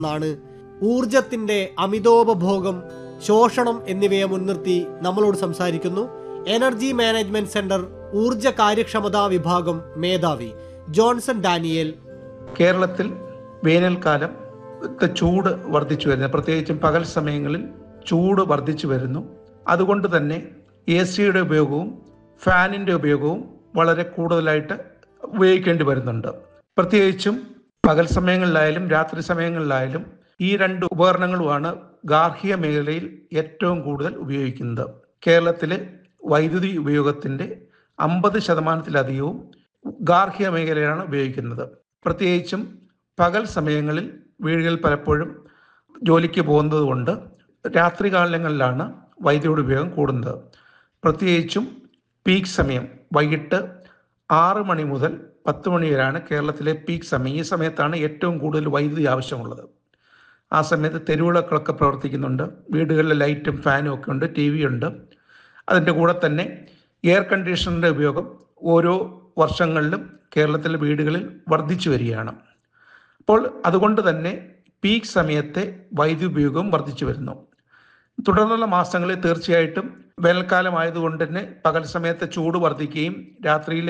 എന്നാണ് ഊർജത്തിന്റെ അമിതോപഭോഗം ശോഷണം എന്നിവയെ മുൻനിർത്തി നമ്മളോട് സംസാരിക്കുന്നു എനർജി മാനേജ്മെന്റ് സെന്റർ ഊർജ കാര്യക്ഷമതാ വിഭാഗം മേധാവി ജോൺസൺ ഡാനിയേൽ കേരളത്തിൽ വേനൽക്കാലം ത്തെ ചൂട് വർദ്ധിച്ചു വരുന്നത് പ്രത്യേകിച്ചും പകൽ സമയങ്ങളിൽ ചൂട് വർദ്ധിച്ചു വരുന്നു അതുകൊണ്ട് തന്നെ എ സിയുടെ ഉപയോഗവും ഫാനിൻ്റെ ഉപയോഗവും വളരെ കൂടുതലായിട്ട് ഉപയോഗിക്കേണ്ടി വരുന്നുണ്ട് പ്രത്യേകിച്ചും പകൽ സമയങ്ങളിലായാലും രാത്രി സമയങ്ങളിലായാലും ഈ രണ്ട് ഉപകരണങ്ങളുമാണ് ഗാർഹിക മേഖലയിൽ ഏറ്റവും കൂടുതൽ ഉപയോഗിക്കുന്നത് കേരളത്തിലെ വൈദ്യുതി ഉപയോഗത്തിൻ്റെ അമ്പത് ശതമാനത്തിലധികവും ഗാർഹിക മേഖലയിലാണ് ഉപയോഗിക്കുന്നത് പ്രത്യേകിച്ചും പകൽ സമയങ്ങളിൽ വീടുകളിൽ പലപ്പോഴും ജോലിക്ക് പോകുന്നത് കൊണ്ട് രാത്രികാലങ്ങളിലാണ് വൈദ്യുതി ഉപയോഗം കൂടുന്നത് പ്രത്യേകിച്ചും പീക്ക് സമയം വൈകിട്ട് ആറ് മണി മുതൽ പത്ത് മണി വരെയാണ് കേരളത്തിലെ പീക്ക് സമയം ഈ സമയത്താണ് ഏറ്റവും കൂടുതൽ വൈദ്യുതി ആവശ്യമുള്ളത് ആ സമയത്ത് തെരുവിളക്കുകളൊക്കെ പ്രവർത്തിക്കുന്നുണ്ട് വീടുകളിലെ ലൈറ്റും ഫാനും ഒക്കെ ഉണ്ട് ടി വി ഉണ്ട് അതിൻ്റെ കൂടെ തന്നെ എയർ കണ്ടീഷണറിൻ്റെ ഉപയോഗം ഓരോ വർഷങ്ങളിലും കേരളത്തിലെ വീടുകളിൽ വർദ്ധിച്ചു വരികയാണ് അപ്പോൾ അതുകൊണ്ട് തന്നെ പീക്ക് സമയത്തെ വൈദ്യുതി ഉപയോഗവും വർദ്ധിച്ചു വരുന്നു തുടർന്നുള്ള മാസങ്ങളിൽ തീർച്ചയായിട്ടും വേനൽക്കാലം ആയതുകൊണ്ട് തന്നെ പകൽ സമയത്തെ ചൂട് വർദ്ധിക്കുകയും രാത്രിയിൽ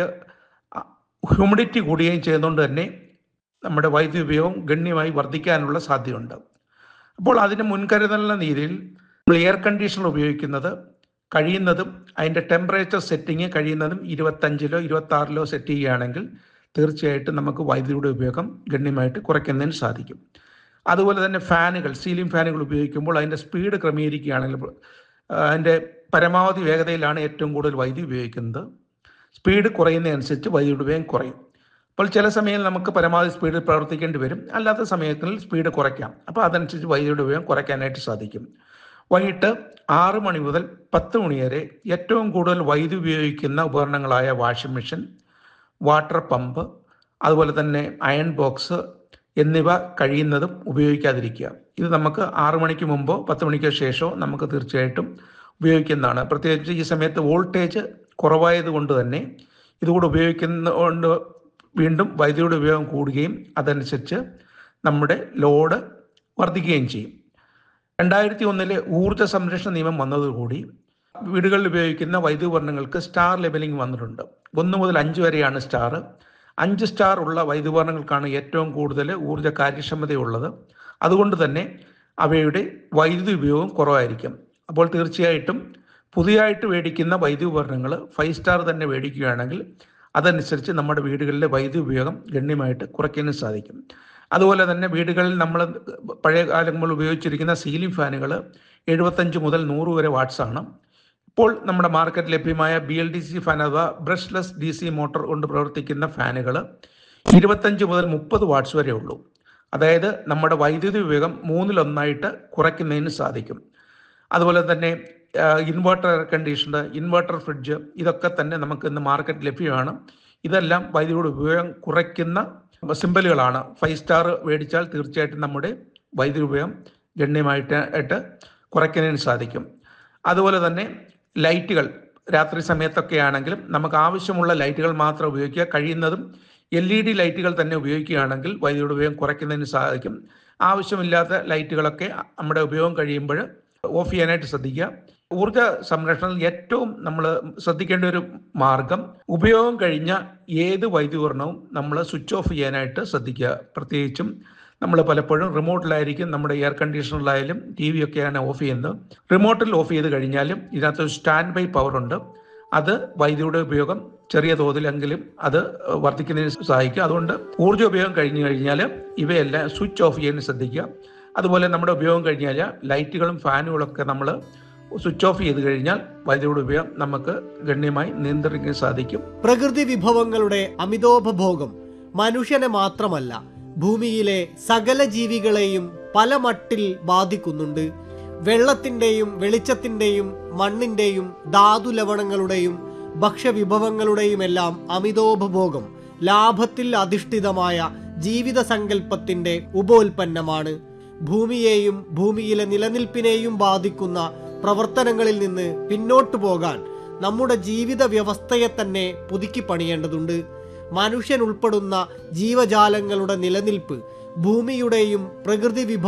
ഹ്യൂമിഡിറ്റി കൂടുകയും ചെയ്യുന്നതുകൊണ്ട് തന്നെ നമ്മുടെ വൈദ്യുതി ഉപയോഗം ഗണ്യമായി വർദ്ധിക്കാനുള്ള സാധ്യതയുണ്ട് അപ്പോൾ അതിന് മുൻകരുതലുള്ള രീതിയിൽ നമ്മൾ എയർ കണ്ടീഷണർ ഉപയോഗിക്കുന്നത് കഴിയുന്നതും അതിൻ്റെ ടെമ്പറേച്ചർ സെറ്റിങ് കഴിയുന്നതും ഇരുപത്തഞ്ചിലോ ഇരുപത്താറിലോ സെറ്റ് ചെയ്യുകയാണെങ്കിൽ തീർച്ചയായിട്ടും നമുക്ക് വൈദ്യുതിയുടെ ഉപയോഗം ഗണ്യമായിട്ട് കുറയ്ക്കുന്നതിന് സാധിക്കും അതുപോലെ തന്നെ ഫാനുകൾ സീലിംഗ് ഫാനുകൾ ഉപയോഗിക്കുമ്പോൾ അതിൻ്റെ സ്പീഡ് ക്രമീകരിക്കുകയാണെങ്കിൽ ആ, അതിൻ്റെ പരമാവധി വേഗതയിലാണ് ഏറ്റവും കൂടുതൽ വൈദ്യുതി ഉപയോഗിക്കുന്നത് സ്പീഡ് കുറയുന്നതനുസരിച്ച് വൈദ്യുതി ഉപയോഗം കുറയും അപ്പോൾ ചില സമയങ്ങളിൽ നമുക്ക് പരമാവധി സ്പീഡിൽ പ്രവർത്തിക്കേണ്ടി വരും അല്ലാത്ത സമയങ്ങളിൽ സ്പീഡ് കുറയ്ക്കാം അപ്പോൾ അതനുസരിച്ച് വൈദ്യുതി ഉപയോഗം കുറയ്ക്കാനായിട്ട് സാധിക്കും വൈകിട്ട് ആറ് മണി മുതൽ പത്ത് മണി വരെ ഏറ്റവും കൂടുതൽ വൈദ്യുതി ഉപയോഗിക്കുന്ന ഉപകരണങ്ങളായ വാഷിംഗ് മെഷീൻ വാട്ടർ പമ്പ് അതുപോലെ തന്നെ അയൺ ബോക്സ് എന്നിവ കഴിയുന്നതും ഉപയോഗിക്കാതിരിക്കുക ഇത് നമുക്ക് ആറു മണിക്ക് മുമ്പോ പത്ത് മണിക്കോ ശേഷമോ നമുക്ക് തീർച്ചയായിട്ടും ഉപയോഗിക്കുന്നതാണ് പ്രത്യേകിച്ച് ഈ സമയത്ത് വോൾട്ടേജ് കുറവായത് കൊണ്ട് തന്നെ ഇതുകൂടെ ഉപയോഗിക്കുന്നതുകൊണ്ട് വീണ്ടും വൈദ്യുതിയുടെ ഉപയോഗം കൂടുകയും അതനുസരിച്ച് നമ്മുടെ ലോഡ് വർദ്ധിക്കുകയും ചെയ്യും രണ്ടായിരത്തി ഒന്നിലെ ഊർജ്ജ സംരക്ഷണ നിയമം വന്നതോടുകൂടി വീടുകളിൽ ഉപയോഗിക്കുന്ന വൈദ്യുതി ഉപകരണങ്ങൾക്ക് സ്റ്റാർ ലെവലിംഗ് വന്നിട്ടുണ്ട് ഒന്ന് മുതൽ അഞ്ച് വരെയാണ് സ്റ്റാർ അഞ്ച് സ്റ്റാർ ഉള്ള വൈദ്യുതി ഉപകരണങ്ങൾക്കാണ് ഏറ്റവും കൂടുതൽ ഊർജ്ജ കാര്യക്ഷമതയുള്ളത് അതുകൊണ്ട് തന്നെ അവയുടെ വൈദ്യുതി ഉപയോഗം കുറവായിരിക്കും അപ്പോൾ തീർച്ചയായിട്ടും പുതിയതായിട്ട് മേടിക്കുന്ന വൈദ്യുതി ഉപകരണങ്ങൾ ഫൈവ് സ്റ്റാർ തന്നെ മേടിക്കുകയാണെങ്കിൽ അതനുസരിച്ച് നമ്മുടെ വീടുകളിലെ വൈദ്യുതി ഉപയോഗം ഗണ്യമായിട്ട് കുറയ്ക്കാനും സാധിക്കും അതുപോലെ തന്നെ വീടുകളിൽ നമ്മൾ പഴയ കാലങ്ങളിൽ ഉപയോഗിച്ചിരിക്കുന്ന സീലിംഗ് ഫാനുകൾ എഴുപത്തഞ്ച് മുതൽ നൂറ് വരെ വാട്ട്സ് ആണ് ഇപ്പോൾ നമ്മുടെ മാർക്കറ്റ് ലഭ്യമായ B L D C fan അഥവാ ബ്രഷ്ലെസ് ഡി സി മോട്ടോർ കൊണ്ട് പ്രവർത്തിക്കുന്ന ഫാനുകൾ ഇരുപത്തഞ്ച് മുതൽ മുപ്പത് വാട്ട്സ് വരെ ഉള്ളൂ അതായത് നമ്മുടെ വൈദ്യുതി ഉപയോഗം മൂന്നിലൊന്നായിട്ട് കുറയ്ക്കുന്നതിന് സാധിക്കും അതുപോലെ തന്നെ inverter air conditioner inverter fridge ഇതൊക്കെ തന്നെ നമുക്ക് ഇന്ന് മാർക്കറ്റ് ലഭ്യമാണ് ഇതെല്ലാം വൈദ്യുതിയുടെ ഉപയോഗം കുറയ്ക്കുന്ന സിമ്പലുകളാണ് ഫൈവ് സ്റ്റാർ മേടിച്ചാൽ തീർച്ചയായിട്ടും നമ്മുടെ വൈദ്യുതി ഉപയോഗം ഗണ്യമായിട്ട് ആയിട്ട് കുറയ്ക്കുന്നതിന് സാധിക്കും അതുപോലെ തന്നെ ലൈറ്റുകൾ രാത്രി സമയത്തൊക്കെ ആണെങ്കിലും നമുക്ക് ആവശ്യമുള്ള ലൈറ്റുകൾ മാത്രം ഉപയോഗിക്കുക കഴിയുന്നതും എൽ ഇ ഡി ലൈറ്റുകൾ തന്നെ ഉപയോഗിക്കുകയാണെങ്കിൽ വൈദ്യുതി ഉപയോഗം കുറയ്ക്കുന്നതിന് സാധിക്കും ആവശ്യമില്ലാത്ത ലൈറ്റുകളൊക്കെ നമ്മുടെ ഉപയോഗം കഴിയുമ്പോൾ ഓഫ് ചെയ്യാനായിട്ട് ശ്രദ്ധിക്കുക ഊർജ സംരക്ഷണത്തിൽ ഏറ്റവും നമ്മൾ ശ്രദ്ധിക്കേണ്ട ഒരു മാർഗം ഉപയോഗം കഴിഞ്ഞ ഏത് വൈദ്യുതീകരണവും നമ്മൾ സ്വിച്ച് ഓഫ് ചെയ്യാനായിട്ട് ശ്രദ്ധിക്കുക പ്രത്യേകിച്ചും നമ്മൾ പലപ്പോഴും റിമോട്ടിലായിരിക്കും നമ്മുടെ എയർ കണ്ടീഷണറിലായാലും ടി വി ഒക്കെയാണ് ഓഫ് ചെയ്യുന്നത് റിമോട്ടിൽ ഓഫ് ചെയ്ത് കഴിഞ്ഞാലും ഇതിനകത്ത് ഒരു സ്റ്റാൻഡ് ബൈ പവർ ഉണ്ട് അത് വൈദ്യുതിയുടെ ഉപയോഗം ചെറിയ തോതിലെങ്കിലും അത് വർദ്ധിക്കുന്നതിന് സഹായിക്കും അതുകൊണ്ട് ഊർജ്ജ ഉപയോഗം കഴിഞ്ഞു കഴിഞ്ഞാൽ ഇവയെല്ലാം സ്വിച്ച് ഓഫ് ചെയ്യാൻ ശ്രദ്ധിക്കുക അതുപോലെ നമ്മുടെ ഉപയോഗം കഴിഞ്ഞാൽ ലൈറ്റുകളും ഫാനുകളൊക്കെ നമ്മൾ സ്വിച്ച് ഓഫ് ചെയ്ത് കഴിഞ്ഞാൽ വൈദ്യുതിയുടെ ഉപയോഗം നമുക്ക് ഗണ്യമായി നിയന്ത്രിക്കാൻ സാധിക്കും പ്രകൃതി വിഭവങ്ങളുടെ അമിതോപഭോഗം മനുഷ്യനെ മാത്രമല്ല ഭൂമിയിലെ സകല ജീവികളെയും പല മട്ടിൽ ബാധിക്കുന്നുണ്ട് വെള്ളത്തിന്റെയും വെളിച്ചത്തിന്റെയും മണ്ണിന്റെയും ധാതു ലവണങ്ങളുടെയും ഭക്ഷ്യവിഭവങ്ങളുടെയും എല്ലാം അമിതോപഭോഗം ലാഭത്തിൽ അധിഷ്ഠിതമായ ജീവിത സങ്കല്പത്തിന്റെ ഉപോൽപ്പന്നമാണ് ഭൂമിയെയും ഭൂമിയിലെ നിലനിൽപ്പിനെയും ബാധിക്കുന്ന പ്രവർത്തനങ്ങളിൽ നിന്ന് പിന്നോട്ടു പോകാൻ നമ്മുടെ ജീവിത വ്യവസ്ഥയെ തന്നെ പുതുക്കി പണിയേണ്ടതുണ്ട് മനുഷ്യൻ ഉൾപ്പെടുന്ന ജീവജാലങ്ങളുടെ നിലനിൽപ്പ് ഭൂമിയുടെയും പ്രകൃതി വിഭവ